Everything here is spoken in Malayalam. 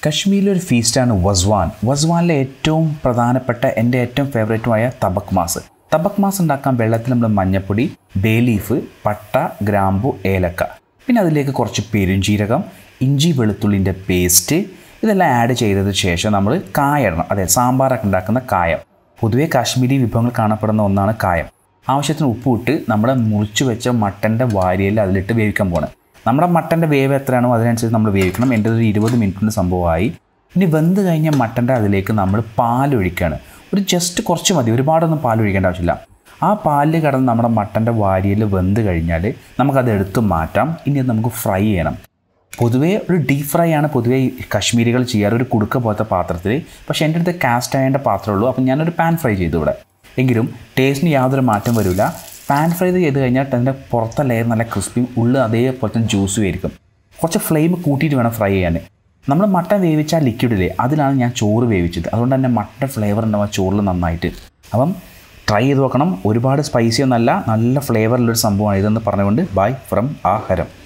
കശ്മീരിലെ ഒരു ഫീസ്റ്റാണ് വസ്വാൻ വസ്വാനിലെ ഏറ്റവും പ്രധാനപ്പെട്ട എൻ്റെ ഏറ്റവും ഫേവറേറ്റുമായ തബക് മാസ് തബക് മാസ് ഉണ്ടാക്കാൻ വെള്ളത്തിൽ നമ്മൾ മഞ്ഞപ്പൊടി ബേ ലീഫ് പട്ട ഗ്രാമ്പു ഏലക്ക പിന്നെ അതിലേക്ക് കുറച്ച് പെരുംജീരകം ഇഞ്ചി വെളുത്തുള്ളിൻ്റെ പേസ്റ്റ് ഇതെല്ലാം ആഡ് ചെയ്തതിന് ശേഷം നമ്മൾ കായ ഇടണം അതെ സാമ്പാറൊക്കെ ഉണ്ടാക്കുന്ന കായം പൊതുവേ കാശ്മീരി വിഭവങ്ങൾ കാണപ്പെടുന്ന ഒന്നാണ് കായം ആവശ്യത്തിന് ഉപ്പ് ഇട്ട് നമ്മുടെ മുറിച്ച് വെച്ച മട്ടൻ്റെ വാരിയൽ അതിലിട്ട് വേവിക്കാൻ പോകണം നമ്മുടെ മട്ടൻ്റെ വേവ് എത്രയാണോ അതിനനുസരിച്ച് നമ്മൾ വേവിക്കണം എൻ്റെ ഒരു ഇരുപത് മിനിറ്റിൻ്റെ സംഭവമായി ഇനി വെന്ത് കഴിഞ്ഞ മട്ടൻ്റെ അതിലേക്ക് നമ്മൾ പാലൊഴിക്കുകയാണ് ഒരു ജസ്റ്റ് കുറച്ച് മതി ഒരുപാടൊന്നും പാലൊഴിക്കേണ്ട ആവശ്യമില്ല ആ പാലിൽ കിടന്ന് നമ്മുടെ മട്ടൻ്റെ വാരിയൽ വെന്ത് കഴിഞ്ഞാൽ നമുക്കത് എടുത്ത് മാറ്റാം ഇനി അത് നമുക്ക് ഫ്രൈ ചെയ്യണം പൊതുവേ ഒരു ഡീപ് ഫ്രൈ ആണ് പൊതുവേ ഈ കശ്മീരികൾ ചെയ്യാറ് ഒരു കുടുക്ക പോലത്തെ പാത്രത്തിൽ പക്ഷേ എൻ്റെ അടുത്ത് കാസ്റ്റ് അയൻ്റെ പാത്രമേ ഉള്ളൂ അപ്പം ഞാനൊരു പാൻ ഫ്രൈ ചെയ്തു ഇവിടെ എങ്കിലും ടേസ്റ്റിന് യാതൊരു മാറ്റം വരില്ല പാൻ ഫ്രൈ ചെയ്ത് കഴിഞ്ഞാൽ അതിൻ്റെ പുറത്തെ ലെയർ നല്ല ക്രിസ്പിയും ഉള്ളിൽ അതേപോലെ തന്നെ ജ്യൂസും ആയിരിക്കും കുറച്ച് ഫ്ലെയിം കൂട്ടിയിട്ട് വേണം ഫ്രൈ ചെയ്യാൻ നമ്മൾ മട്ടൻ വേവിച്ച ലിക്വിഡില്ലേ അതിലാണ് ഞാൻ ചോറ് വേവിച്ചത് അതുകൊണ്ട് തന്നെ മട്ടൻ ഫ്ലേവർ ഉണ്ടാവും ആ ചോറിൽ നന്നായിട്ട് അപ്പം ട്രൈ ചെയ്ത് നോക്കണം ഒരുപാട് സ്പൈസി ഒന്നല്ല നല്ല ഫ്ലേവറിലൊരു സംഭവമാണ് ഇതെന്ന് പറഞ്ഞുകൊണ്ട് ബൈ ഫ്രം ആഹരം